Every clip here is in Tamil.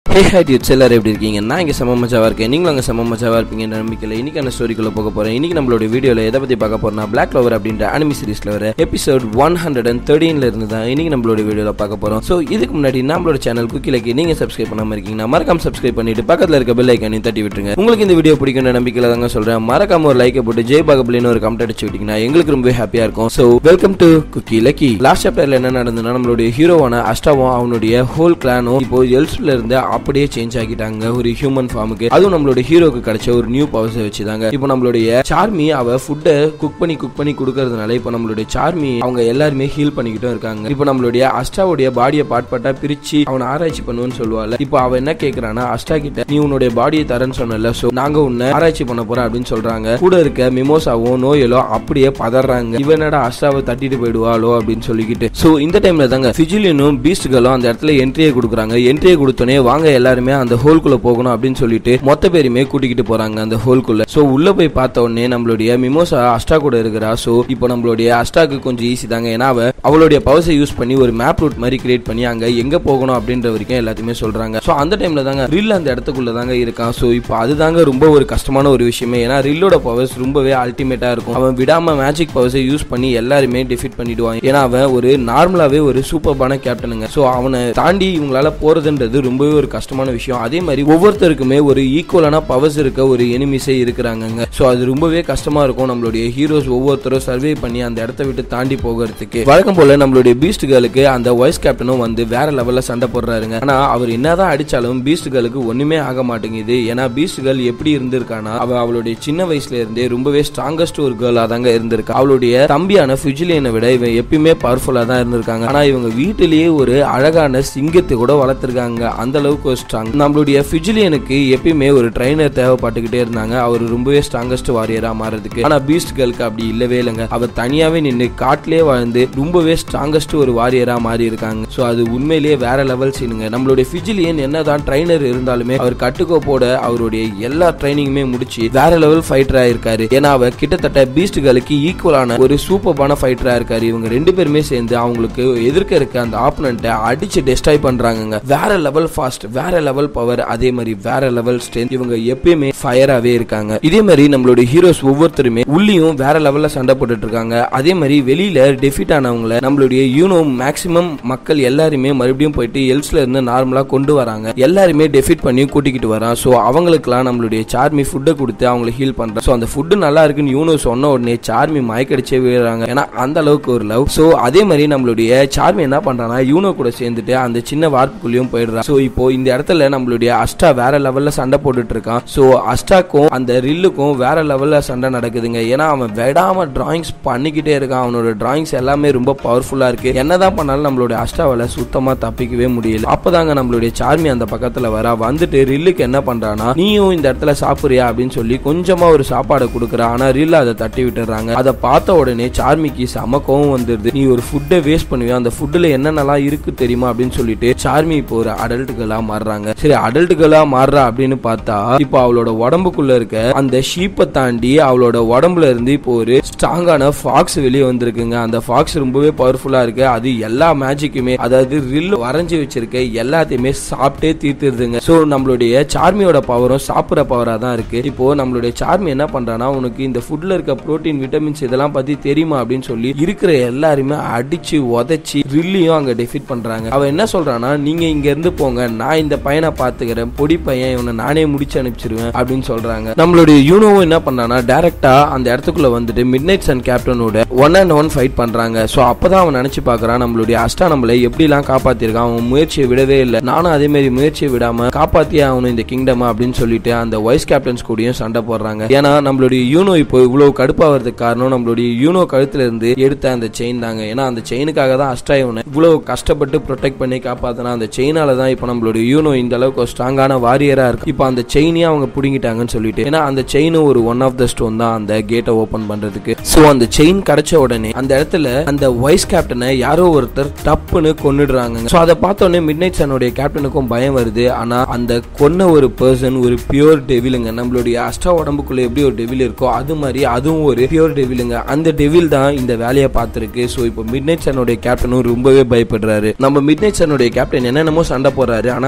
ஹே ஹை டியூட்ஸ் எல்லாரும் எப்படி இருக்கீங்க நான் இங்கே செம மச்சாவாக இருக்கேன் நீங்களும் அங்கே செம மச்சாவாக இருப்பீங்கன்ற நம்பிக்கையில் இன்னைக்கான ஸ்டோரிக்குள்ள போக போகிறேன் இன்னைக்கு நம்மளோட வீடியோவில் எதை பற்றி பார்க்க போறோம்னா பிளாக் லவர் அப்படின்ற அனிமி சீரிஸில் வர எபிசோட் ஒன் ஹண்ட்ரட் அண்ட் தேர்ட்டீனில் இருந்து தான் இன்னைக்கு நம்மளோட வீடியோவில் பார்க்க போகிறோம் ஸோ இதுக்கு முன்னாடி நம்மளோட சேனல் குக்கிலக்கு நீங்கள் சப்ஸ்கிரைப் பண்ணாமல் இருக்கீங்கன்னா மறக்காம சப்ஸ்கிரைப் பண்ணிட்டு பக்கத்தில் இருக்க பெல் ஐக்கானையும் தட்டி விட்டுருங்க உங்களுக்கு இந்த வீடியோ பிடிக்குன்ற நம்பிக்கையில் தாங்க சொல்கிறேன் மறக்காம ஒரு லைக்கை போட்டு ஜெய் பாகபலின்னு ஒரு கமெண்ட் அடிச்சு விட்டீங்கன்னா எங்களுக்கு ரொம்பவே ஹாப்பியாக இருக்கும் so welcome to cookie lucky last சாப்டர்ல என்ன நடந்ததுன்னா நம்மளுடைய ஹீரோவான அஷ்டாவும் அவனுடைய ஹோல் கிளானும் இப்போ எல்ஸ்ல இருந்து அப்படியே சேஞ்ச் ஆகிட்டாங்க ஒரு ஹியூமன் ஃபார்முக்கு அதுவும் நம்மளோட ஹீரோக்கு கிடைச்ச ஒரு நியூ பவர்ஸை வச்சுதாங்க இப்போ நம்மளுடைய சார்மி அவ ஃபுட்டை குக் பண்ணி குக் பண்ணி கொடுக்கறதுனால இப்போ நம்மளுடைய சார்மி அவங்க எல்லாருமே ஹீல் பண்ணிக்கிட்டும் இருக்காங்க இப்போ நம்மளுடைய அஷ்டாவுடைய பாடியை பார்ட் பார்ட்டா பிரிச்சு அவனை ஆராய்ச்சி பண்ணுவேன்னு சொல்லுவாள் இப்போ அவ என்ன கேக்குறானா அஷ்டா கிட்ட நீ உன்னுடைய பாடியை தரேன்னு சொன்னல சோ நாங்க உன்னை ஆராய்ச்சி பண்ண போறோம் அப்படின்னு சொல்றாங்க கூட இருக்க மிமோசாவும் நோயலோ அப்படியே பதறாங்க இவன் என்னடா அஷ்டாவை தட்டிட்டு போயிடுவாளோ அப்படின்னு சொல்லிக்கிட்டு சோ இந்த டைம்ல தாங்க ஃபிஜிலியனும் பீஸ்ட்களும் அந்த இடத்துல என்ட்ரியை கொடுக்குறாங்க என்ட்ரியை கொடுத்தோன்னே வாங்க எல்லாருமே அந்த ஹோல்குள்ள போகணும் அப்படின்னு சொல்லிட்டு மொத்த பேருமே கூட்டிக்கிட்டு போறாங்க அந்த ஹோல்குள்ள சோ உள்ள போய் பார்த்த உடனே நம்மளுடைய மிமோசா அஷ்டா கூட இருக்கிறா சோ இப்போ நம்மளுடைய அஷ்டாக்கு கொஞ்சம் ஈஸி தாங்க ஏன்னா அவ அவளுடைய பவர்ஸை யூஸ் பண்ணி ஒரு மேப் ரூட் மாதிரி கிரியேட் பண்ணி அங்க எங்க போகணும் அப்படின்ற வரைக்கும் எல்லாத்தையுமே சொல்றாங்க சோ அந்த டைம்ல தாங்க ரில் அந்த இடத்துக்குள்ள தாங்க இருக்கான் சோ இப்போ அதுதாங்க ரொம்ப ஒரு கஷ்டமான ஒரு விஷயமே ஏன்னா ரில்லோட பவர்ஸ் ரொம்பவே அல்டிமேட்டா இருக்கும் அவன் விடாம மேஜிக் பவர்ஸை யூஸ் பண்ணி எல்லாருமே டிஃபீட் பண்ணிடுவான் ஏன்னா அவன் ஒரு நார்மலாவே ஒரு சூப்பர்பான கேப்டனுங்க சோ அவனை தாண்டி இவங்களால போறதுன்றது ரொம்பவே ஒரு கஷ்டமான விஷயம் அதே மாதிரி ஒவ்வொருத்தருக்குமே ஒரு ஈக்குவலான பவர்ஸ் இருக்க ஒரு எனிமிஸே இருக்கிறாங்க சோ அது ரொம்பவே கஷ்டமா இருக்கும் நம்மளுடைய ஹீரோஸ் ஒவ்வொருத்தரும் சர்வே பண்ணி அந்த இடத்த விட்டு தாண்டி போகிறதுக்கு வழக்கம் போல நம்மளுடைய பீஸ்ட் கேர்ளுக்கு அந்த வைஸ் கேப்டனும் வந்து வேற லெவல்ல சண்டை போடுறாருங்க ஆனா அவர் என்னதான் அடிச்சாலும் பீஸ்ட் கேர்ளுக்கு ஒண்ணுமே ஆக மாட்டேங்குது ஏன்னா பீஸ்ட் கேர்ள் எப்படி இருந்திருக்கானா அவ அவளுடைய சின்ன வயசுல இருந்தே ரொம்பவே ஸ்ட்ராங்கஸ்ட் ஒரு கேர்ளா தாங்க இருந்திருக்கா அவளுடைய தம்பியான ஃபிஜிலியனை விட இவன் எப்பயுமே பவர்ஃபுல்லா தான் இருந்திருக்காங்க ஆனா இவங்க வீட்டிலேயே ஒரு அழகான சிங்கத்தை கூட வளர்த்திருக்காங்க அந்த அளவுக்கு ஒரு ஸ்ட்ராங் நம்மளுடைய ஃபிஜிலியனுக்கு எப்பயுமே ஒரு ட்ரைனர் தேவைப்பட்டுக்கிட்டே இருந்தாங்க அவர் ரொம்பவே ஸ்ட்ராங்கஸ்ட் வாரியரா மாறதுக்கு ஆனா பீஸ்ட் கேர்ளுக்கு அப்படி இல்லவே இல்லைங்க அவ தனியாவே நின்று காட்டிலே வாழ்ந்து ரொம்பவே ஸ்ட்ராங்கஸ்ட் ஒரு வாரியரா மாறி இருக்காங்க சோ அது உண்மையிலேயே வேற லெவல் சீனுங்க நம்மளுடைய ஃபிஜிலியன் என்னதான் ட்ரைனர் இருந்தாலுமே அவர் கட்டுக்கோப்போட அவருடைய எல்லா ட்ரைனிங்குமே முடிச்சு வேற லெவல் ஃபைட்டரா இருக்காரு ஏன்னா அவ கிட்டத்தட்ட பீஸ்ட் கேர்ளுக்கு ஈக்குவலான ஒரு சூப்பர்பான ஃபைட்டரா இருக்காரு இவங்க ரெண்டு பேருமே சேர்ந்து அவங்களுக்கு எதிர்க்க இருக்க அந்த ஆப்பனண்ட்டை அடிச்சு டெஸ்ட்ராய் பண்றாங்க வேற லெவல் ஃபாஸ்ட் வேற லெவல் பவர் அதே மாதிரி வேற லெவல் ஸ்ட்ரென்த் இவங்க எப்பயுமே ஃபயராவே இருக்காங்க இதே மாதிரி நம்மளுடைய ஹீரோஸ் ஒவ்வொருத்தருமே உள்ளியும் வேற லெவல்ல சண்டை போட்டுட்டு இருக்காங்க அதே மாதிரி வெளியில டெஃபிட் ஆனவங்கள நம்மளுடைய யூனோ மேக்சிமம் மக்கள் எல்லாருமே மறுபடியும் போயிட்டு எல்ஸ்ல இருந்து நார்மலா கொண்டு வராங்க எல்லாருமே டெஃபிட் பண்ணி கூட்டிக்கிட்டு வரான் ஸோ அவங்களுக்குலாம் நம்மளுடைய சார்மி ஃபுட்டை கொடுத்து அவங்களை ஹீல் பண்றாங்க ஸோ அந்த ஃபுட்டு நல்லா இருக்குன்னு யூனோ சொன்ன உடனே சார்மி மயக்கடிச்சே விழுறாங்க ஏன்னா அந்த அளவுக்கு ஒரு லவ் ஸோ அதே மாதிரி நம்மளுடைய சார்மி என்ன பண்றானா யூனோ கூட சேர்ந்துட்டு அந்த சின்ன வார்ப்புக்குள்ளேயும் போயிடுறான் ஸோ இப்போ இந்த இடத்துல நம்மளுடைய அஷ்டா வேற லெவல்ல சண்டை போட்டுட்டு இருக்கான் ஸோ அஷ்டாக்கும் அந்த ரில்லுக்கும் வேற லெவல்ல சண்டை நடக்குதுங்க ஏன்னா அவன் விடாம டிராயிங்ஸ் பண்ணிக்கிட்டே இருக்கான் அவனோட டிராயிங்ஸ் எல்லாமே ரொம்ப பவர்ஃபுல்லா இருக்கு என்னதான் பண்ணாலும் நம்மளுடைய அஷ்டாவால சுத்தமா தப்பிக்கவே முடியல அப்பதாங்க நம்மளுடைய சார்மி அந்த பக்கத்துல வரா வந்துட்டு ரில்லுக்கு என்ன பண்றானா நீயும் இந்த இடத்துல சாப்பிடுறியா அப்படின்னு சொல்லி கொஞ்சமா ஒரு சாப்பாடை கொடுக்குறா ஆனா ரில் அதை தட்டி விட்டுறாங்க அதை பார்த்த உடனே சார்மிக்கு செம கோவம் வந்துருது நீ ஒரு ஃபுட்டை வேஸ்ட் பண்ணுவியா அந்த ஃபுட்டுல என்னென்னலாம் இருக்கு தெரியுமா அப்படின்னு சொல்லிட்டு சார்மி இப்போ ஒரு அடல்ட்டுகளா மாறுறாங்க சரி அடல்ட்டுகளா மாறுறா அப்படின்னு பார்த்தா இப்போ அவளோட உடம்புக்குள்ள இருக்க அந்த ஷீப்பை தாண்டி அவளோட உடம்புல இருந்து இப்போ ஒரு ஸ்ட்ராங்கான ஃபாக்ஸ் வெளியே வந்திருக்குங்க அந்த ஃபாக்ஸ் ரொம்பவே பவர்ஃபுல்லா இருக்கு அது எல்லா மேஜிக்குமே அதாவது ரில் வரைஞ்சி வச்சிருக்க எல்லாத்தையுமே சாப்பிட்டே தீர்த்துருதுங்க ஸோ நம்மளுடைய சார்மியோட பவரும் சாப்பிட்ற பவரா தான் இருக்கு இப்போ நம்மளுடைய சார்மி என்ன பண்றானா உனக்கு இந்த ஃபுட்ல இருக்க புரோட்டீன் விட்டமின்ஸ் இதெல்லாம் பத்தி தெரியுமா அப்படின்னு சொல்லி இருக்கிற எல்லாருமே அடிச்சு உதைச்சி ரில்லியும் அங்க டெஃபிட் பண்றாங்க அவன் என்ன சொல்றானா நீங்க இங்க இருந்து போங்க நான் இந்த பையனை பாத்துக்கிறேன் பொடி பையன் இவனை நானே முடிச்சு அனுப்பிச்சிருவேன் அப்படின்னு சொல்றாங்க நம்மளுடைய யூனோவும் என்ன பண்ணானா டைரக்டா அந்த இடத்துக்குள்ள வந்துட்டு மிட் நைட் சன் கேப்டனோட ஒன் அண்ட் ஒன் ஃபைட் பண்றாங்க ஸோ அப்பதான் அவன் நினைச்சு பாக்குறான் நம்மளுடைய அஷ்டா நம்மளை எப்படிலாம் காப்பாத்திருக்கான் அவன் முயற்சியை விடவே இல்லை நானும் அதே மாதிரி முயற்சியை விடாம காப்பாத்தியே ஆகணும் இந்த கிங்டம் அப்படின்னு சொல்லிட்டு அந்த வைஸ் கேப்டன்ஸ் கூடயும் சண்டை போடுறாங்க ஏன்னா நம்மளுடைய யூனோ இப்போ இவ்வளவு கடுப்பாகிறதுக்கு காரணம் நம்மளுடைய யூனோ கழுத்துல இருந்து எடுத்த அந்த செயின் தாங்க ஏன்னா அந்த செயினுக்காக தான் அஷ்டா இவனை இவ்வளவு கஷ்டப்பட்டு ப்ரொடெக்ட் பண்ணி காப்பாத்தினா அந்த செயினால தான் இப்போ நம்மளுடைய யூனோ இந்த அளவுக்கு ஒரு ஸ்ட்ராங்கான வாரியரா இருக்கு இப்போ அந்த செயினையும் அவங்க புடுங்கிட்டாங்கன்னு சொல்லிட்டு ஏன்னா அந்த செயினும் ஒரு ஒன் ஆஃப் த ஸ்டோன் தான் அந்த கேட்டை ஓபன் பண்றதுக்கு ஸோ அந்த செயின் கிடைச்ச உடனே அந்த இடத்துல அந்த வைஸ் கேப்டனை யாரோ ஒருத்தர் டப்புன்னு கொன்னுடுறாங்க ஸோ அதை பார்த்த உடனே மிட் நைட் சனுடைய கேப்டனுக்கும் பயம் வருது ஆனா அந்த கொன்ன ஒரு பர்சன் ஒரு பியூர் டெவிலுங்க நம்மளுடைய அஷ்டா உடம்புக்குள்ள எப்படி ஒரு டெவில் இருக்கோ அது மாதிரி அதுவும் ஒரு பியூர் டெவிலுங்க அந்த டெவில் தான் இந்த வேலையை பார்த்துருக்கு ஸோ இப்போ மிட் நைட் சனுடைய கேப்டனும் ரொம்பவே பயப்படுறாரு நம்ம மிட் நைட் சனுடைய கேப்டன் என்னென்னமோ சண்டை போடுறாரு ஆனா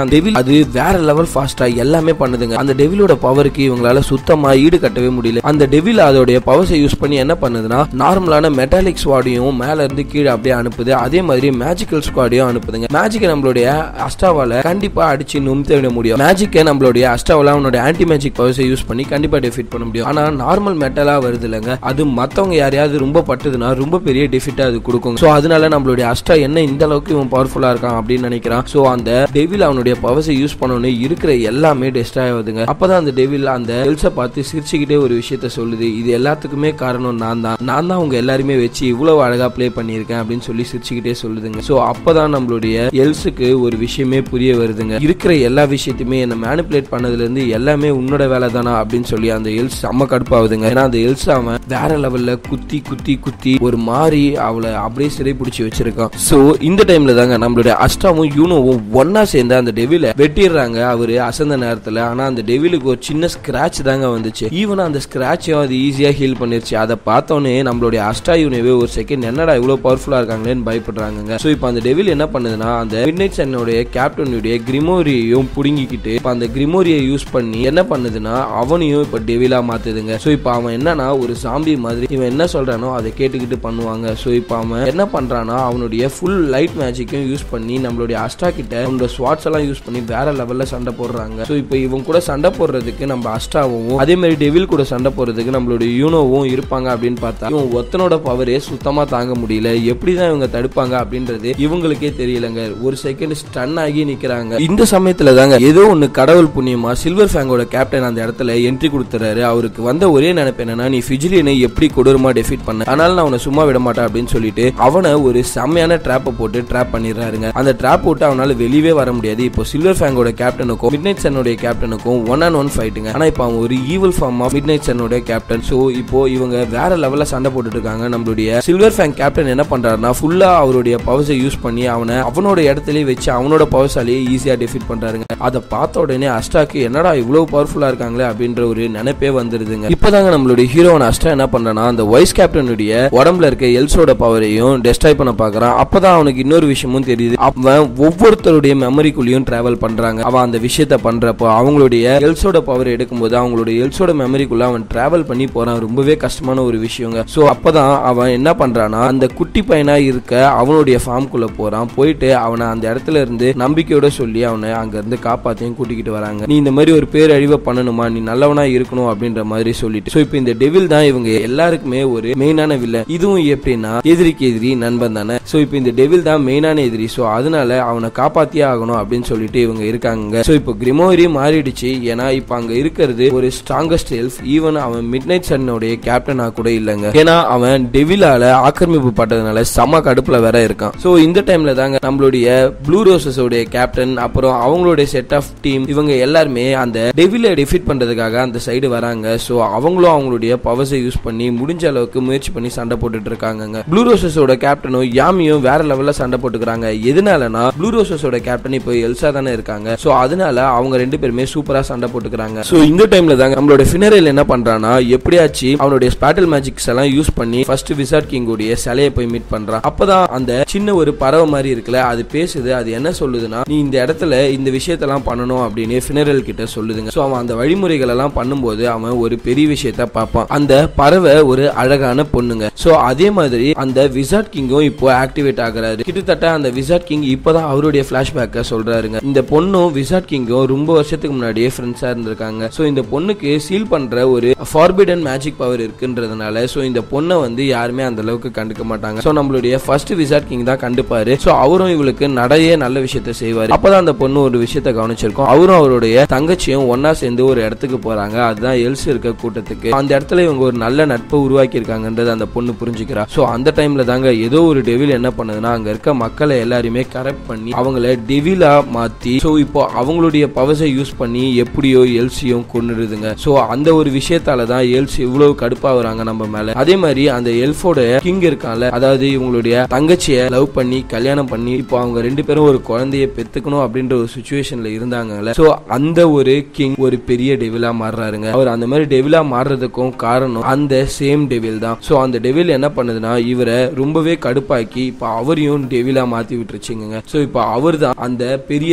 டெவில் அது வேற லெவல் ஃபாஸ்டா எல்லாமே பண்ணுதுங்க அந்த டெவிலோட பவருக்கு இவங்களால சுத்தமா ஈடு கட்டவே முடியல அந்த டெவில் அதோடைய பவர்ஸை யூஸ் பண்ணி என்ன பண்ணுதுன்னா நார்மலான மெட்டாலிக் ஸ்வாடையும் மேல இருந்து கீழே அப்படியே அனுப்புது அதே மாதிரி மேஜிக்கல் ஸ்குவாடையும் அனுப்புதுங்க மேஜிக்கை நம்மளுடைய அஸ்டாவால கண்டிப்பா அடிச்சு நும்த்த விட முடியும் மேஜிக்கை நம்மளுடைய அஸ்டாவால அவனோட ஆன்டி மேஜிக் பவர்ஸை யூஸ் பண்ணி கண்டிப்பா டெஃபிட் பண்ண முடியும் ஆனா நார்மல் மெட்டலா வருது இல்லைங்க அது மத்தவங்க யாரையாவது ரொம்ப பட்டுதுன்னா ரொம்ப பெரிய டெஃபிட்டா அது கொடுக்கும் ஸோ அதனால நம்மளுடைய அஸ்டா என்ன இந்த அளவுக்கு இவன் பவர்ஃபுல்லா இருக்கான் அப்படின்னு நினைக்கிறான் ஸோ அந்த டெவில் அவனுடைய பவர்ஸை யூஸ் பண்ணோன்னு இருக்கிற எல்லாமே டெஸ்ட்ராய் ஆகுதுங்க அப்பதான் அந்த டெவில் அந்த எல்ஸை பார்த்து சிரிச்சுக்கிட்டே ஒரு விஷயத்த சொல்லுது இது எல்லாத்துக்குமே காரணம் நான் தான் நான் தான் உங்க எல்லாருமே வச்சு இவ்வளவு அழகா ப்ளே பண்ணியிருக்கேன் அப்படின்னு சொல்லி சிரிச்சுக்கிட்டே சொல்லுதுங்க ஸோ அப்பதான் நம்மளுடைய எல்ஸுக்கு ஒரு விஷயமே புரிய வருதுங்க இருக்கிற எல்லா விஷயத்தையுமே என்ன மேனிப்புலேட் பண்ணதுல இருந்து எல்லாமே உன்னோட வேலை தானா அப்படின்னு சொல்லி அந்த எல்ஸ் செம்ம கடுப்பாகுதுங்க ஏன்னா அந்த எல்ஸ் அவன் வேற லெவல்ல குத்தி குத்தி குத்தி ஒரு மாதிரி அவளை அப்படியே சிறை பிடிச்சி வச்சிருக்கான் ஸோ இந்த டைம்ல தாங்க நம்மளுடைய அஷ்டாவும் யூனோவும் ஒன்னா சேர்ந்து அந்த டெவில வெட்டிடுறாங்க அவரு அசந்த நேரத்துல ஆனா அந்த டெவிலுக்கு ஒரு சின்ன ஸ்கிராச் தாங்க வந்துச்சு ஈவன் அந்த ஸ்கிராச்சையும் அது ஈஸியா ஹீல் பண்ணிருச்சு அதை பார்த்தோன்னே நம்மளுடைய அஷ்டா யூனிவே ஒரு செகண்ட் என்னடா இவ்வளவு பவர்ஃபுல்லா இருக்காங்களேன்னு பயப்படுறாங்க ஸோ இப்போ அந்த டெவில் என்ன பண்ணுதுன்னா அந்த மிட்நைட் சன்னுடைய கேப்டனுடைய கிரிமோரியையும் புடுங்கிக்கிட்டு இப்போ அந்த கிரிமோரியை யூஸ் பண்ணி என்ன பண்ணுதுன்னா அவனையும் இப்போ டெவிலா மாத்துதுங்க ஸோ இப்போ அவன் என்னன்னா ஒரு சாம்பி மாதிரி இவன் என்ன சொல்றானோ அதை கேட்டுக்கிட்டு பண்ணுவாங்க ஸோ இப்போ அவன் என்ன பண்றானா அவனுடைய ஃபுல் லைட் மேஜிக்கையும் யூஸ் பண்ணி நம்மளுடைய அஸ்டா கிட்ட அவனோட ஸ்வாட்ஸ் எல்லாம் யூஸ் பண்ணி வேற லெவல்ல சண்டை போடுறாங்க ஸோ இப்போ இவன் கூட சண்டை போடுறதுக்கு நம்ம அஸ்டாவும் அதே மாதிரி டெவில் கூட சண்டை போடுறதுக்கு நம்மளுடைய யூனோவும் இருப்பாங்க அப்படின்னு பார்த்தா இவன் ஒத்தனோட பவரே சுத்தமா தாங்க முடியல எப்படிதான் இவங்க தடுப்பாங்க அப்படின்றது இவங்களுக்கே தெரியலங்க ஒரு செகண்ட் ஸ்டன் ஆகி நிக்கிறாங்க இந்த சமயத்துல தாங்க ஏதோ ஒன்னு கடவுள் புண்ணியமா சில்வர் ஃபேங்கோட கேப்டன் அந்த இடத்துல என்ட்ரி கொடுத்துறாரு அவருக்கு வந்த ஒரே நினைப்பு என்னன்னா நீ ஃபிஜிலியனை எப்படி கொடூரமா டெஃபீட் பண்ண அதனால நான் அவனை சும்மா விட மாட்டேன் அப்படின்னு சொல்லிட்டு அவனை ஒரு செம்மையான ட்ராப்பை போட்டு ட்ராப் பண்ணிடுறாருங்க அந்த ட்ராப் போட்டு அவனால வெளியவே வர முடியாது இப்போ சில்வர் ஃபேங்கோட கேப்டனுக்கும் மிட் நைட் சன்னுடைய கேப்டனுக்கும் ஒன் அண்ட் ஒன் ஃபைட்டுங்க ஆனா இப்போ அவன் ஒரு evil form of midnight சன்னுடைய கேப்டன் ஸோ இப்போ இவங்க வேற லெவல்ல சண்டை போட்டுட்டு இருக்காங்க நம்மளுடைய சில்வர் ஃபேங் கேப்டன் என்ன பண்றாருன்னா ஃபுல்லா அவருடைய பவர்ஸை யூஸ் பண்ணி அவனை அவனோட இடத்துலயே வச்சு அவனோட பவர்ஸாலேயே ஈஸியா டிஃபீட் பண்றாருங்க அதை பார்த்த உடனே அஸ்டாக்கு என்னடா இவ்வளவு பவர்ஃபுல்லா இருக்காங்களே அப்படின்ற ஒரு நினைப்பே வந்துருதுங்க இப்பதாங்க நம்மளுடைய ஹீரோவன் அஸ்டா என்ன பண்றானா அந்த வைஸ் கேப்டனுடைய உடம்புல இருக்க எல்ஸோட பவரையும் டெஸ்ட்ராய் பண்ண பாக்குறான் அப்பதான் அவனுக்கு இன்னொரு விஷயமும் தெரியுது அவன் ஒவ்வொருத்தருடைய மெமரிக்குள்ளேயும் டிராவல் பண்றாங்க அவன் அந்த விஷயத்த பண்றப்போ அவங்களுடைய எல்ஸோட பவர் எடுக்கும்போது அவங்களுடைய எல்ஸோட மெமரிக்குள்ள அவன் டிராவல் பண்ணி போறான் ரொம்பவே கஷ்டமான ஒரு விஷயங்க சோ அப்பதான் அவன் என்ன பண்றானா அந்த குட்டி பையனா இருக்க அவனுடைய ஃபார்ம்குள்ள போறான் போயிட்டு அவனை அந்த இடத்துல இருந்து நம்பிக்கையோட சொல்லி அவனை அங்க இருந்து காப்பாத்தையும் கூட்டிக்கிட்டு வராங்க நீ இந்த மாதிரி ஒரு பேரழிவை பண்ணணுமா நீ நல்லவனா இருக்கணும் அப்படின்ற மாதிரி சொல்லிட்டு சோ இப்போ இந்த டெவில் தான் இவங்க எல்லாருக்குமே ஒரு மெயினான வில்ல இதுவும் எப்படின்னா எதிரிக்கு எதிரி நண்பன் தானே சோ இப்போ இந்த டெவில் தான் மெயினான எதிரி சோ அதனால அவனை காப்பாத்தியே ஆகணும் அப்படின்னு சொல்லிட்டு இவங்க இருக்காங்க சோ இப்போ கிரிமோரி மாறிடுச்சு ஏன்னா இப்போ அங்க இருக்கிறது ஒரு ஸ்ட்ராங்கஸ்ட் எல்ஃப் ஈவன் அவன் மிட் நைட் சன்னுடைய கேப்டனா கூட இல்லைங்க ஏன்னா அவன் டெவிலால ஆக்கிரமிப்பு பட்டதுனால செம கடுப்புல வேற இருக்கான் சோ இந்த டைம்ல தாங்க நம்மளுடைய ப்ளூ ரோசஸ் உடைய கேப்டன் அப்புறம் அவங்களுடைய செட் ஆஃப் டீம் இவங்க எல்லாருமே அந்த டெவில டிஃபீட் பண்றதுக்காக அந்த சைடு வராங்க சோ அவங்களும் அவங்களுடைய பவர்ஸை யூஸ் பண்ணி முடிஞ்ச அளவுக்கு முயற்சி பண்ணி சண்டை போட்டுட்டு இருக்காங்க ப்ளூ ரோசஸோட கேப்டனும் யாமியும் வேற லெவல்ல சண்டை போட்டுக்கிறாங்க எதனாலனா ப்ளூ ரோசஸோட கேப்டன் இப்போ எல்சா தானே இருக்காங்க சோ அதனால அவங்க ரெண்டு பேருமே சூப்பரா சண்டை போட்டுக்கிறாங்க சோ இந்த டைம்ல தாங்க நம்மளோட ஃபினரல் என்ன பண்றானா எப்படியாச்சு அவனுடைய ஸ்பேட்டல் மேஜிக்ஸ் எல்லாம் யூஸ் பண்ணி ஃபர்ஸ்ட் விசார்ட் கிங் உடைய சிலையை போய் மீட் பண்றான் அப்பதான் அந்த சின்ன ஒரு பறவை மாதிரி இருக்குல்ல அது பேசுது அது என்ன சொல்லுதுன்னா நீ இந்த இடத்துல இந்த விஷயத்தெல்லாம் பண்ணணும் அப்படின்னு ஃபினரல் கிட்ட சொல்லுதுங்க சோ அவன் அந்த வழிமுறைகள் எல்லாம் பண்ணும்போது அவன் ஒரு பெரிய விஷயத்த பார்ப்பான் அந்த பறவை ஒரு அழகான பொண்ணுங்க சோ அதே மாதிரி அந்த விசார்ட் கிங்கும் இப்போ ஆக்டிவேட் ஆகுறாரு கிட்டத்தட்ட அந்த விசார்ட் கிங் இப்பதான் அவருடைய பிளாஷ்பேக்க சொல்றாருங்க இந்த பொண்ணும் விசார்ட் கிங்கும் ரொம்ப வருஷத்துக்கு முன்னாடியே ஃப்ரெண்ட்ஸா இருந்திருக்காங்க சோ இந்த பொண்ணுக்கு சீல் பண்ற ஒரு ஃபார்பிடன் மேஜிக் பவர் இருக்குன்றதுனால சோ இந்த பொண்ணை வந்து யாருமே அந்த அளவுக்கு கண்டுக்க மாட்டாங்க சோ நம்மளுடைய ஃபர்ஸ்ட் விசார்ட் கிங் தான் கண்டுப்பாரு சோ அவரும் இவளுக்கு நிறைய நல்ல விஷயத்த செய்வாரு அப்பதான் அந்த பொண்ணு ஒரு விஷயத்த கவனிச்சிருக்கோம் அவரும் அவருடைய தங்கச்சியும் ஒன்னா சேர்ந்து ஒரு இடத்துக்கு போறாங்க அதுதான் எல்ஸ் இருக்க கூட்டத்துக்கு அந்த இடத்துல இவங்க ஒரு நல்ல நட்பை உருவாக்கி இருக்காங்கன்றது அந்த பொண்ணு புரிஞ்சுக்கிறா சோ அந்த டைம்ல தாங்க ஏதோ ஒரு டெவில் என்ன பண்ணுதுன்னா அங்க இருக்க மக்களை எல்லாரையுமே கரெக்ட் பண்ணி அவங்கள டெவிலா மாத்தி சோ இப்போ அவங்களுடைய பவர்ஸை யூஸ் பண்ணி எப்படியோ எல்சியும் கொண்டுடுதுங்க சோ அந்த ஒரு விஷயத்தால தான் எல்சி இவ்வளவு கடுப்பாகுறாங்க நம்ம மேல அதே மாதிரி அந்த எல்ஃபோட கிங் இருக்கான்ல அதாவது இவங்களுடைய தங்கச்சிய லவ் பண்ணி கல்யாணம் பண்ணி இப்போ அவங்க ரெண்டு பேரும் ஒரு குழந்தைய பெத்துக்கணும் அப்படின்ற ஒரு சுச்சுவேஷன்ல இருந்தாங்கல்ல சோ அந்த ஒரு கிங் ஒரு பெரிய டெவிலா மாறுறாருங்க அவர் அந்த மாதிரி டெவிலா மாறுறதுக்கும் காரணம் அந்த சேம் டெவில் தான் சோ அந்த டெவில் என்ன பண்ணுதுன்னா இவரை ரொம்பவே கடுப்பாக்கி இப்போ அவரையும் டெவிலா மாத்தி விட்டுருச்சுங்க சோ இப்போ அவர் தான் அந்த பெரிய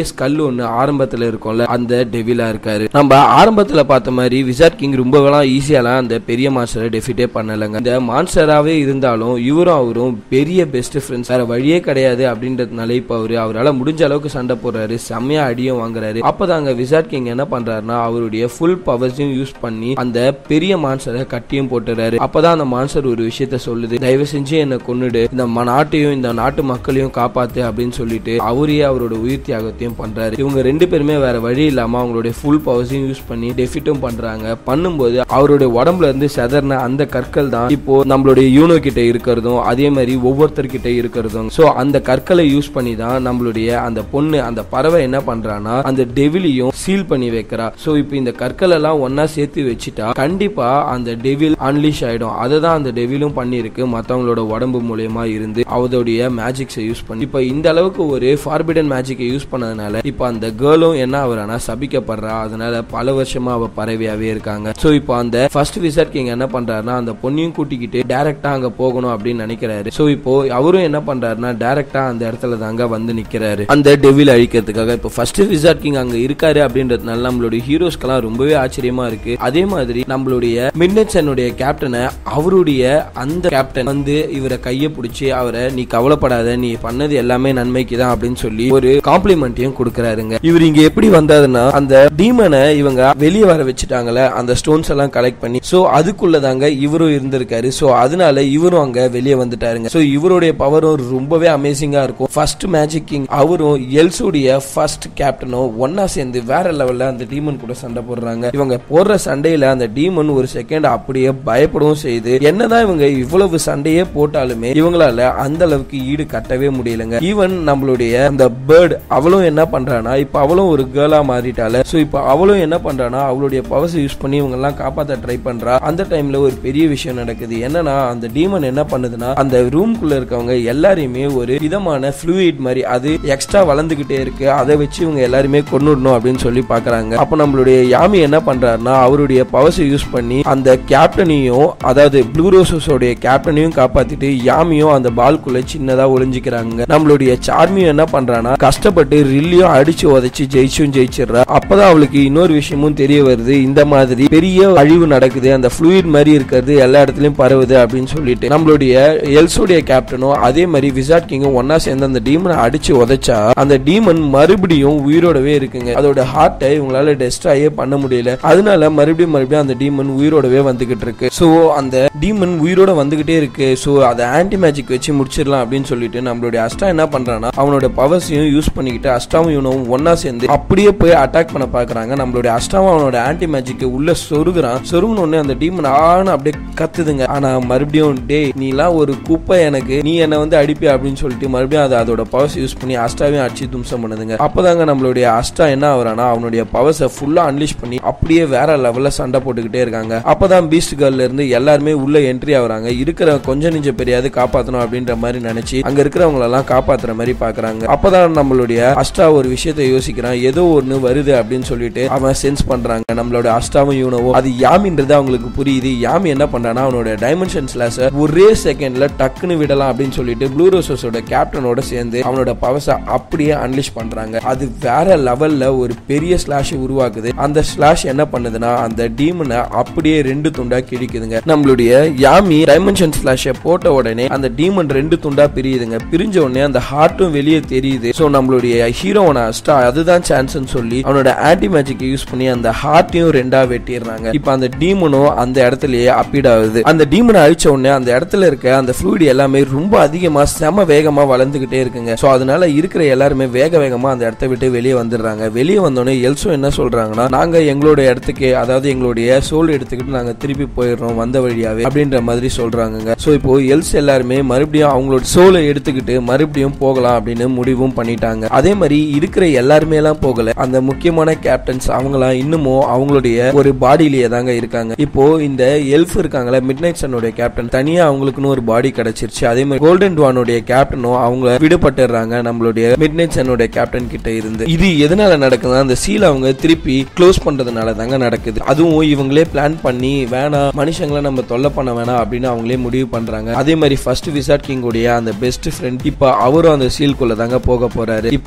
ஸ்கல் ஒன்று ஆரம்பத்தில் இருக்கும்ல அந்த டெவிலா இருக்காரு நம்ம ஆரம்பத்தில் பார்த்த மாதிரி விசாட் கிங் ரொம்பலாம் ஈஸியாலாம் அந்த பெரிய மாஸ்டரை டெஃபிட்டே பண்ணலைங்க இந்த மான்ஸ்டராகவே இருந்தாலும் இவரும் அவரும் பெரிய பெஸ்ட் ஃப்ரெண்ட்ஸ் வேற வழியே கிடையாது அப்படின்றதுனால இப்போ அவரு அவரால் முடிஞ்ச அளவுக்கு சண்டை போடுறாரு செம்மையா அடியும் வாங்குறாரு அப்பதாங்க விசாட் கிங் என்ன பண்றாருன்னா அவருடைய ஃபுல் பவர்ஸையும் யூஸ் பண்ணி அந்த பெரிய மான்ஸ்டரை கட்டியும் போட்டுறாரு அப்பதான் அந்த மான்ஸ்டர் ஒரு விஷயத்த சொல்லுது தயவு செஞ்சு என்னை கொன்னுடு இந்த ம- நாட்டையும் இந்த நாட்டு மக்களையும் காப்பாத்து அப்படின்னு சொல்லிட்டு அவரே அவரோட உயிர் தியாகத்தையும் பண்றாரு இவங்க ரெண்டு பேருமே வேற வழி இல்லாம அவங்களுடைய ஃபுல் பவர்ஸையும் யூஸ் பண்ணி டெஃபிட்டும் பண்றாங்க பண்ணும்போது அவருடைய உடம்புல இருந்து செதறின அந்த கற்கள் தான் இப்போ நம்மளுடைய யூனோ கிட்ட இருக்கிறதும் அதே மாதிரி ஒவ்வொருத்தர்கிட்ட இருக்கிறதும் சோ அந்த கற்களை யூஸ் பண்ணி தான் நம்மளுடைய அந்த பொண்ணு அந்த பறவை என்ன பண்றான்னா அந்த டெவிலையும் சீல் பண்ணி வைக்கிறா சோ இப்போ இந்த கற்கள் எல்லாம் ஒன்னா சேர்த்து வச்சுட்டா கண்டிப்பா அந்த டெவில் அன்லீஷ் ஆயிடும் அதை தான் அந்த டெவிலும் பண்ணியிருக்கு மத்தவங்களோட உடம்பு மூலியமா இருந்து அவருடைய மேஜிக்ஸை யூஸ் பண்ணி இப்போ இந்த அளவுக்கு ஒரு ஃபார்பிடன் மேஜிக்கை யூஸ் பண்ணதுனால இப்போ அந்த கேர்ளும் என்ன ஆகுறானா சபிக்கப்படுறா அதனால பல வருஷமா அவ பறவையாவே இருக்காங்க சோ இப்போ அந்த ஃபர்ஸ்ட் விசட் கிங் என்ன பண்றாருன்னா அந்த பொண்ணையும் கூட்டிக்கிட்டு டைரக்டா அங்க போகணும் அப்படின்னு நினைக்கிறாரு சோ இப்போ அவரும் என்ன பண்றாருன்னா டைரக்டா அந்த இடத்துல தாங்க வந்து நிக்கிறாரு அந்த டெவில் அழிக்கிறதுக்காக இப்போ ஃபர்ஸ்ட் விசாட் கிங் அங்க இருக்காரு அப்படின்றதுனால நம்மளுடைய ஹீரோஸ்க்கெல்லாம் ரொம்பவே ஆச்சரியமா இருக்கு அதே மாதிரி நம்மளுடைய மின்னட்சனுடைய கேப்டனை அவருடைய அந்த கேப்டன் வந்து இவரை கையை பிடிச்சி அவரை நீ கவலைப்படாத நீ பண்ணது எல்லாமே நன்மைக்கு தான் அப்படின்னு சொல்லி ஒரு காம்ப்ளிமெண்ட்டையும் கொடுக்கறாருங்க இவர் இங்க எப்படி வந்தாருன்னா அந்த டீமனை இவங்க வெளியே வர வச்சுட்டாங்கல்ல அந்த ஸ்டோன்ஸ் எல்லாம் கலெக்ட் பண்ணி சோ அதுக்குள்ளதாங்க இவரும் இருந்திருக்காரு சோ அதனால இவரும் அங்க வெளியே வந்துட்டாருங்க சோ இவருடைய பவரும் ரொம்பவே அமேசிங்கா இருக்கும் ஃபர்ஸ்ட் மேஜிக் கிங் அவரும் எல்ஸுடைய ஃபர்ஸ்ட் கேப்டனும் ஒன்னா சேர்ந்து வேற லெவல்ல அந்த டீமன் கூட சண்டை போடுறாங்க இவங்க போடுற சண்டையில அந்த டீமன் ஒரு செகண்ட் அப்படியே பயப்படவும் செய்யுது என்னதான் இவங்க இவ்வளவு சண்டையே போட்டாலுமே இவங்களால அந்த அளவுக்கு ஈடு கட்டவே முடியலங்க ஈவன் நம்மளுடைய அந்த பேர்ட் அவளும் என்ன பண்றானா இப்ப அவளும் ஒரு கேர்ளா மாறிட்டால சோ இப்ப அவளும் என்ன பண்றானா அவளுடைய பவர்ஸ் யூஸ் பண்ணி இவங்க எல்லாம் காப்பாத்த ட்ரை பண்றா அந்த டைம்ல ஒரு பெரிய விஷயம் நடக்குது என்னன்னா அந்த டீமன் என்ன பண்ணுதுன்னா அந்த ரூம்குள்ள இருக்கவங்க எல்லாரையுமே ஒரு விதமான ஃப்ளூயிட் மாதிரி அது எக்ஸ்ட்ரா வளர்ந்துகிட்டே இருக்கு அதை வச்சு இவங்க எல்லாருமே கொன்னுடணும் அப்படின்னு சொல்லி பாக்குறாங்க அப்ப நம்மளுடைய யாமி என்ன பண்றாருன்னா அவருடைய பவர்ஸ் யூஸ் பண்ணி அந்த கேப்டனையும் அதாவது ப்ளூ ரோசஸோடைய கேப்டனையும் காப்பாத்திட்டு யாமியும் அந்த பால்குள்ள சின்னதா ஒளிஞ்சிக்கிறாங்க நம்மளுடைய சார்மியும் என்ன பண்றானா கஷ்டப்பட்டு ரில்லியும் அடிச்சு உதைச்சு ஜெயிச்சும் ஜெயிச்சிடுறா அப்பதான் அவளுக்கு இன்னொரு விஷயமும் தெரிய வருது இந்த மாதிரி பெரிய அழிவு நடக்குது அந்த ஃப்ளூயிட் மாதிரி இருக்கிறது எல்லா இடத்துலயும் பரவுது அப்படின்னு சொல்லிட்டு நம்மளுடைய எல்ஸோடைய கேப்டனும் அதே மாதிரி விசாட் கிங்கும் ஒன்னா சேர்ந்து அந்த டீமனை அடிச்சு உதைச்சா அந்த டீமன் மறுபடியும் உயிரோடவே இருக்குங்க அதோட ஹார்ட்டை இவங்களால டெஸ்ட்ராயே பண்ண முடியல அதனால மறுபடியும் மறுபடியும் அந்த டீமன் உயிரோடவே வந்துகிட்டு இருக்கு சோ அந்த டீமன் உயிரோட வந்துகிட்டே இருக்கு சோ அதை ஆன்டி மேஜிக் வச்சு முடிச்சிடலாம் அப்படின்னு சொல்லிட்டு நம்மளுடைய அஷ்டா என்ன பண்றான்னா அவனோட பவர்ஸையும் யூஸ் பண்ணிக்கிட்டு அஷ்டாவும் இவனும் ஒன்னா சேர்ந்து அப்படியே போய் அட்டாக் பண்ண பாக்குறாங்க நம்மளுடைய அஷ்டாவும் அவனோட ஆன்டி மேஜிக் உள்ள சொருகுறான் சொருகுன உடனே அந்த டீமன் ஆன அப்படியே கத்துதுங்க ஆனா மறுபடியும் டே நீலாம் ஒரு குப்பை எனக்கு நீ என்ன வந்து அடிப்பியா அப்படின்னு சொல்லிட்டு மறுபடியும் அதை அதோட பவர்ஸ் யூஸ் பண்ணி அஷ்டாவையும் அடிச்சு தும்சம் பண்ணுதுங்க அப்பதாங்க நம்மளுடைய அஷ்டா என்ன ஆகுறானா அவனுடைய பவர்ஸை ஃபுல்லா அன்லிஷ் பண்ணி அப்படியே வேற லெவல்ல சண்டை போட்டுக்கிட்டே இருக்காங்க அப்பதான் பீஸ்ட் கேர்ல இருந்து எல்லாருமே உள்ள என்ட்ரி ஆகுறாங்க இருக்கிற கொஞ்சம் நெஞ்ச பெரியாது காப்பாத்தணும் அப்படின்ற மாதிரி நினைச்சு அங்க இருக்கிறவங்க எல்லாம் காப்பாத்துற மாதிரி பாக்குறாங்க அப்பதான் நம்மளுடைய அஷ்டா ஒரு விஷயத்தை யோசிக்கிறான் ஏதோ ஒண்ணு வருது அப்படின்னு சொல்லிட்டு அவன் சென்ஸ் பண்றாங்க நம்மளோட அஷ்டாவும் யூனவும் அது யாமின்றது அவங்களுக்கு புரியுது யாமி என்ன பண்றானா அவனோட டைமென்ஷன் ஸ்லாஷ ஒரே செகண்ட்ல டக்குன்னு விடலாம் அப்படின்னு சொல்லிட்டு ப்ளூ ரோசஸோட கேப்டனோட சேர்ந்து அவனோட பவர்ஸை அப்படியே அன்லிஷ் பண்றாங்க அது வேற லெவல்ல ஒரு பெரிய ஸ்லாஷ் உருவாக்குது அந்த ஸ்லாஷ் என்ன பண்ணுதுன்னா அந்த டீமனை அப்படியே ரெண்டு துண்டா கிழிக்குதுங்க நம்மளுடைய யாமி டைமென்ஷன் ஸ்லாஷ போட்ட உடனே அந்த டீமன் ரெண்டு துண்டா பிரியுதுங்க பிரிஞ்ச உடனே அந்த ஹார்ட்டும் வெளியே தெரியுது சோ நம்மளுடைய ஹீரோவன அஸ்டா அதுதான் சான்ஸ்னு சொல்லி அவனோட ஆன்டி மேஜிக் யூஸ் பண்ணி அந்த ஹார்ட்டையும் ரெண்டா வெட்டிடுறாங்க இப்போ அந்த டீமனும் அந்த இடத்துலயே அப்பீட் ஆகுது அந்த டீமனை அழிச்ச உடனே அந்த இடத்துல இருக்க அந்த ஃப்ளூயிட் எல்லாமே ரொம்ப அதிகமா செம வேகமா வளர்ந்துகிட்டே இருக்குங்க சோ அதனால இருக்கிற எல்லாருமே வேக வேகமா அந்த இடத்த விட்டு வெளியே வந்துடுறாங்க வெளியே வந்தோடனே எல்சோ என்ன சொல்றாங்கன்னா நாங்க எங்களோட இடத்துக்கு அதாவது எங்களுடைய சோல் எடுத்துக்கிட்டு நாங்க திருப்பி போயிடுறோம் வந்த வழியாவே அப்படின்ற மாதிரி சொல்றாங்க சோ இப்போ எல்ஸ் எல்லாருமே மறுபடியும் அவங்களோட சோலை எடுத்துக்கிட்டு மறுபடியும் போகலாம் அப்படின்னு முடிவும் பண்ணிட்டாங்க அதே மாதிரி இருக்கிற எல்லாருமே எல்லாம் போகல அந்த முக்கியமான கேப்டன்ஸ் அவங்களாம் இன்னமும் அவங்களுடைய ஒரு பாடியிலேயே தாங்க இருக்காங்க இப்போ இந்த எல்ஃப் இருக்காங்களே மிட் நைட் சன்னுடைய கேப்டன் தனியா அவங்களுக்குன்னு ஒரு பாடி கிடைச்சிருச்சு அதே மாதிரி கோல்டன் டுவானுடைய கேப்டனும் அவங்க விடுபட்டுறாங்க நம்மளுடைய மிட் நைட் சன்னுடைய கேப்டன் கிட்ட இருந்து இது எதனால நடக்குதுன்னா அந்த சீல் அவங்க திருப்பி க்ளோஸ் பண்றதுனால தாங்க நடக்குது அதுவும் இவங்களே பிளான் பண்ணி வேணாம் மனுஷங்களை நம்ம தொல்லை பண்ண வேணாம் அப்படின்னு அவங்களே முடிவு பண்றாங்க அதே மாதிரி ஃபர்ஸ்ட் விசாட் கிங் உடைய அந்த பெஸ்ட் ஃப்ரெண்ட் இப்போ அவரும் அந்த சீல்குள்ள தாங்க போக போறாரு இப்போ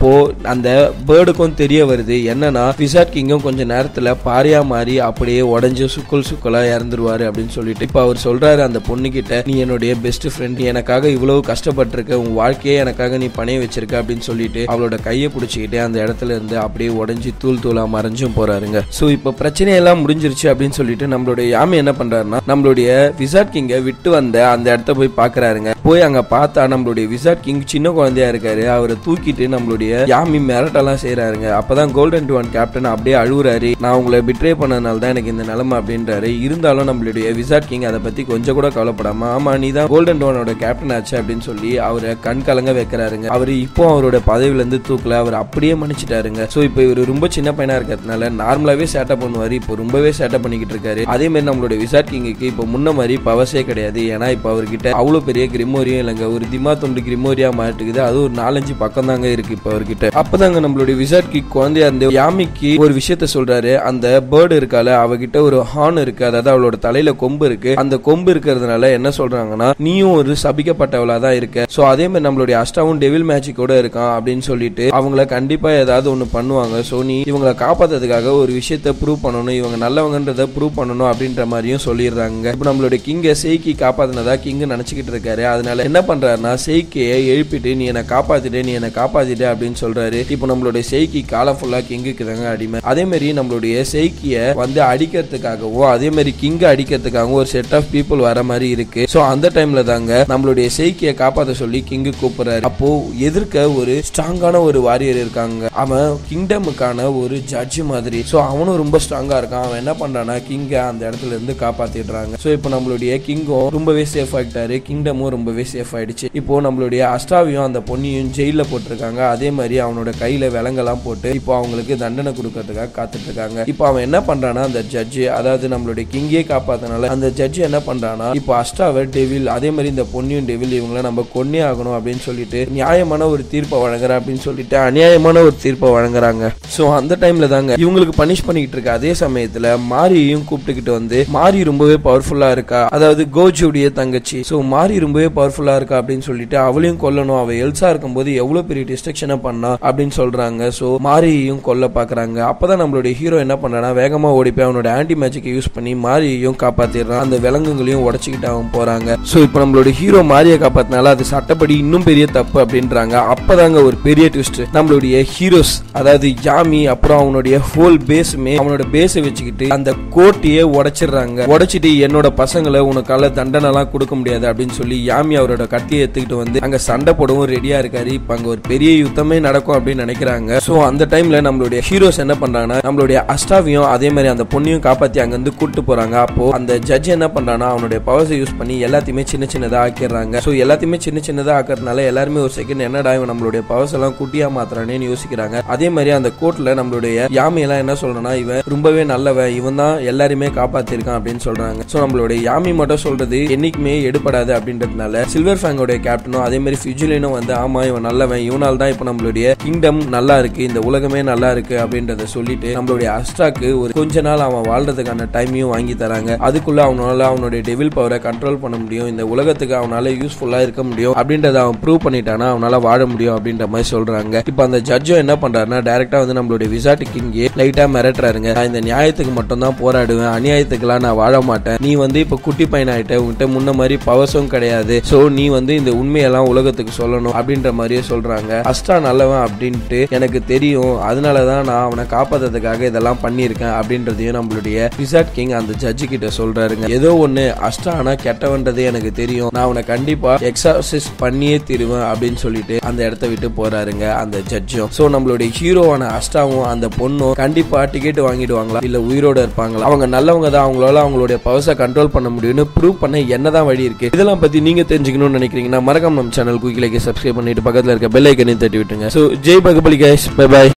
அந்த பேர்டுக்கும் தெரிய வருது என்னன்னா விசாட் கிங்கும் கொஞ்ச நேரத்துல பாரியா மாறி அப்படியே உடஞ்சு சுக்குல் சுக்குலா இறந்துருவாரு அப்படின்னு சொல்லிட்டு இப்ப அவர் சொல்றாரு அந்த பொண்ணு கிட்ட நீ என்னுடைய பெஸ்ட் ஃப்ரெண்ட் எனக்காக இவ்வளவு கஷ்டப்பட்டிருக்க உன் வாழ்க்கையே எனக்காக நீ பணைய வச்சிருக்க அப்படின்னு சொல்லிட்டு அவளோட கையை பிடிச்சிக்கிட்டு அந்த இடத்துல இருந்து அப்படியே உடஞ்சி தூள் தூளா மறைஞ்சும் போறாருங்க சோ இப்ப பிரச்சனையெல்லாம் முடிஞ்சிருச்சு அப்படின்னு சொல்லிட்டு நம்மளுடைய யாமி என்ன பண்றாருன்னா நம்மளுடைய விசாட் கிங்க விட்டு வந்த அந்த இடத்த போய் பாக்குறாருங்க போய் அங்க பார்த்தா நம்மளுடைய விசாட் கிங் சின்ன குழந்தையா இருக்காரு அவரை தூக்கிட்டு நம்மளுடைய யாமி மிரட்டெல்லாம் செய்யறாருங்க அப்பதான் கோல்டன் ஒன் கேப்டன் அப்படியே அழுகுறாரு நான் உங்களை பிட்ரே பண்ணனால தான் எனக்கு இந்த நிலைமை அப்படின்றாரு இருந்தாலும் நம்மளுடைய விசாட் கிங் அதை பத்தி கொஞ்சம் கூட கவலைப்படாம ஆமா நீ தான் கோல்டன் டோனோட கேப்டன் ஆச்சு அப்படின்னு சொல்லி அவரை கண் கலங்க வைக்கிறாருங்க அவர் இப்போ அவரோட பதவியில இருந்து தூக்கல அவர் அப்படியே மன்னிச்சிட்டாருங்க சோ இப்போ இவர் ரொம்ப சின்ன பையனா இருக்கிறதுனால நார்மலாவே சேட்டை பண்ணுவாரு இப்போ ரொம்பவே சேட்டை பண்ணிக்கிட்டு இருக்காரு அதே மாதிரி நம்மளுடைய விசாட் கிங்குக்கு இப்போ முன்ன மாதிரி பவர்ஸே கிடையாது ஏன்னா இப்போ அவர்கிட்ட அவ்வளவு பெரிய கிரிமோரியும் இல்லைங்க ஒரு திமா துண்டு கிரிமோரியா மாட்டுக்குது அது ஒரு நாலஞ்சு பக்கம் தாங்க இருக்கு இப்போ அவர்கிட்ட அப்பதாங்க நம்மளுடைய விசாட் கிக் குழந்தையா இருந்து யாமிக்கு ஒரு விஷயத்த சொல்றாரு அந்த பேர்டு இருக்கால அவகிட்ட ஒரு ஹார்ன் இருக்கு அதாவது அவளோட தலையில கொம்பு இருக்கு அந்த கொம்பு இருக்கிறதுனால என்ன சொல்றாங்கன்னா நீயும் ஒரு சபிக்கப்பட்டவளா தான் இருக்க சோ அதே மாதிரி நம்மளுடைய அஷ்டாவும் டெவில் மேஜிக்கோட இருக்கான் அப்படின்னு சொல்லிட்டு அவங்கள கண்டிப்பா ஏதாவது ஒண்ணு பண்ணுவாங்க சோ நீ இவங்களை காப்பாத்துறதுக்காக ஒரு விஷயத்த ப்ரூவ் பண்ணணும் இவங்க நல்லவங்கன்றத ப்ரூவ் பண்ணணும் அப்படின்ற மாதிரியும் சொல்லிடுறாங்க இப்போ நம்மளுடைய கிங்க செய்கி காப்பாத்தினதா கிங் நினைச்சுக்கிட்டு இருக்காரு அதனால என்ன பண்றாருன்னா செய்கியை எழுப்பிட்டு நீ என்னை காப்பாத்திட்டு நீ என்னை காப்பாத்திட்டு அப்படின்னு சொல்றாரு இப்போ நம்மளுடைய செய்கி காலம் ஃபுல்லா கிங்குக்கு தாங்க அடிமை அதே மாதிரி நம்மளுடைய செய்கிய வந்து அடிக்கிறதுக்காகவும் அதே மாதிரி கிங்க அடிக்கிறதுக்காகவும் ஒரு செட் ஆஃப் பீப்புள் வர மாதிரி இருக்கு சோ அந்த டைம்ல தாங்க நம்மளுடைய செய்கிய காப்பாத்த சொல்லி கிங்கு கூப்பிடுறாரு அப்போ எதிர்க்க ஒரு ஸ்ட்ராங்கான ஒரு வாரியர் இருக்காங்க அவன் கிங்டமுக்கான ஒரு ஜட்ஜ் மாதிரி சோ அவனும் ரொம்ப ஸ்ட்ராங்கா இருக்கான் அவன் என்ன பண்றானா கிங்க அந்த இடத்துல இருந்து காப்பாத்திடுறாங்க சோ இப்போ நம்மளுடைய கிங்கும் ரொம்பவே சேஃப் ஆகிட்டாரு கிங்டமும் ரொம்பவே சேஃப் ஆயிடுச்சு இப்போ நம்மளுடைய அஷ்டாவையும் அந்த பொண்ணையும் ஜெயில போட்டிருக்காங்க அதே மாதிரி அவனோட கையில விலங்கெல்லாம் போட்டு இப்போ அவங்களுக்கு தண்டனை கொடுக்கறதுக்காக காத்துட்டு இருக்காங்க இப்போ அவன் என்ன பண்றானா அந்த ஜட்ஜு அதாவது நம்மளுடைய கிங்கே காப்பாத்தனால அந்த ஜட்ஜு என்ன பண்றானா இப்போ அஷ்டாவை டெவில் அதே மாதிரி இந்த பொன்னியும் டெவில் இவங்கள நம்ம கொன்னே ஆகணும் அப்படின்னு சொல்லிட்டு நியாயமான ஒரு தீர்ப்பை வழங்குற அப்படின்னு சொல்லிட்டு அநியாயமான ஒரு தீர்ப்பை வழங்குறாங்க சோ அந்த டைம்ல தாங்க இவங்களுக்கு பனிஷ் பண்ணிக்கிட்டு இருக்க அதே சமயத்துல மாரியையும் கூப்பிட்டுக்கிட்டு வந்து மாரி ரொம்பவே பவர்ஃபுல்லா இருக்கா அதாவது கோஜுடைய தங்கச்சி சோ மாரி ரொம்பவே பவர்ஃபுல்லா இருக்கா அப்படின்னு சொல்லிட்டு அவளையும் கொல்லணும் அவ எல்சா இருக்கும்போது எவ்வளவு பெரிய டிஸ்ட்ரக்ஷனை பண்ணா அப்படின்னு சொல்றாங்க சோ மாரியையும் கொல்ல பாக்குறாங்க அப்பதான் நம்மளுடைய ஹீரோ என்ன பண்றானா வேகமா ஓடி போய் அவனோட ஆன்டி மேஜிக்கை யூஸ் பண்ணி மாரியையும் காப்பாத்திடுறான் அந்த விலங்குகளையும் உடச்சிக்கிட்டு அவன் போறாங்க சோ இப்போ நம்மளோட ஹீரோ மாரியை காப்பாத்தினால அது சட்டப்படி இன்னும் பெரிய தப்பு அப்படின்றாங்க அப்பதாங்க ஒரு பெரிய ட்விஸ்ட் நம்மளுடைய ஹீரோஸ் அதாவது யாமி அப்புறம் அவனுடைய ஹோல் பேஸுமே அவனோட பேஸை வச்சுக்கிட்டு அந்த கோட்டையே உடைச்சிடுறாங்க உடைச்சிட்டு என்னோட பசங்களை உனக்கால தண்டனை எல்லாம் கொடுக்க முடியாது அப்படின்னு சொல்லி யாமி அவரோட கத்தியை எடுத்துக்கிட்டு வந்து அங்க சண்டை போடவும் ரெடியா இருக்காரு இப்ப அங்க ஒரு பெரிய யுத்தமே நடக்கும் அப்படின்னு நினைக்கிறாங்க சோ அந்த டைம்ல நம்மளுடைய ஹீரோஸ் என்ன பண்றாங்கன்னா நம்மளுடைய அஷ்டாவையும் அதே மாதிரி அந்த பொண்ணையும் காப்பாத்தி அங்க இருந்து கூட்டு போறாங்க அப்போ அந்த ஜட்ஜ் என்ன பண்றானா அவனுடைய பவர்ஸை யூஸ் பண்ணி எல்லாத்தையுமே சின்ன சின்னதா ஆக்கிடுறாங்க சோ எல்லாத்தையுமே சின்ன சின்னதா ஆக்கிறதுனால எல்லாருமே ஒரு செகண்ட் என்னடா இவன் நம்மளுடைய பவர்ஸ் எல்லாம் குட்டியா மாத்துறானேன்னு யோசிக்கிறாங்க அதே மாதிரி அந்த கோர்ட்ல நம்மளுடைய யாமி எல்லாம் என்ன சொல்றனா இவன் ரொம்பவே நல்லவன் இவன் தான் எல்லாருமே காப்பாத்திருக்கான் அப்படின்னு சொல்றாங்க சோ நம்மளுடைய யாமி மட்டும் சொல்றது என்னைக்குமே எடுபடாது அப்படின்றதுனால சில்வர் ஃபேங்கோடைய கேப்டனும் அதே மாதிரி ஃபியூஜிலினும் வந்து ஆமா இவன் நல்லவன் இவனால் தான் இப்போ நம்மளுடைய கிங்டம் நல்லா இருக்கு இந்த உலகமே நல்லா இருக்கு அப்படின்றத சொல்லிட்டு நம்மளுடைய அஸ்டாக்கு ஒரு கொஞ்ச நாள் அவன் வாழ்றதுக்கான டைமையும் வாங்கி தராங்க அதுக்குள்ள அவனால அவனுடைய டெவில் பவரை கண்ட்ரோல் பண்ண முடியும் இந்த உலகத்துக்கு அவனால யூஸ்ஃபுல்லா இருக்க முடியும் அப்படின்றத அவன் ப்ரூவ் பண்ணிட்டானா அவனால வாழ முடியும் அப்படின்ற மாதிரி சொல்றாங்க இப்போ அந்த ஜட்ஜும் என்ன பண்றாருன்னா டைரக்டா வந்து நம்மளுடைய விசாட்டு கிங்கே லைட்டா மிரட்டுறாருங்க நான் இந்த நியாயத்துக்கு மட்டும் தான் போராடுவேன் அநியாயத்துக்குலாம் நான் வாழ மாட்டேன் நீ வந்து இப்போ குட்டி பையன் ஆயிட்ட உன்கிட்ட முன்ன மாதிரி பவர்ஸும் கிடையாது சோ நீ வந்து இந்த உண்மையெல்லாம் உலகத்துக்கு சொல்லணும் அப்படின்ற மாதிரியே சொல்றாங்க அஸ்டா நல்லவன் அப்படின்ட்டு எனக்கு தெரியும் அதனாலதான் நான் அவனை காப்பாத்துறதுக்காக இதெல்லாம் பண்ணியிருக்கேன் அப்படின்றதையும் நம்மளுடைய விசாட் கிங் அந்த ஜட்ஜு கிட்ட சொல்றாருங்க ஏதோ ஒண்ணு அஸ்டா ஆனா கெட்டவன்றது எனக்கு தெரியும் நான் அவனை கண்டிப்பா எக்ஸாசிஸ் பண்ணியே தீருவேன் அப்படின்னு சொல்லிட்டு அந்த இடத்த விட்டு போறாருங்க அந்த ஜட்ஜும் சோ நம்மளுடைய ஹீரோவான அஸ்டாவும் அந்த பொண்ணும் கண்டிப்பா டிக்கெட் வாங்கிடுவாங்களா இல்ல உயிரோட இருப்பாங்களா அவங்க நல்லவங்க தான் அவங்களால அவங்களுடைய பவர்ஸை கண்ட்ரோல் பண்ண முடியும்னு ப்ரூவ் பண்ண என்னதான் வழி இருக்கு இதெல்லாம் பத்தி நீங்க தெரிஞ்சுக்கணும்னு நினைக்கிறீங்கன்னா மறக்காம நம்ம சேனல் குயிக்கிலேக்கு சப்ஸ்கிரைப் பண்ணிட்டு பக்கத்துல இருக்க பெல் ஐக்கனையும் தட்டி விட்டுங்க so Jai Bahubali guys bye பாய்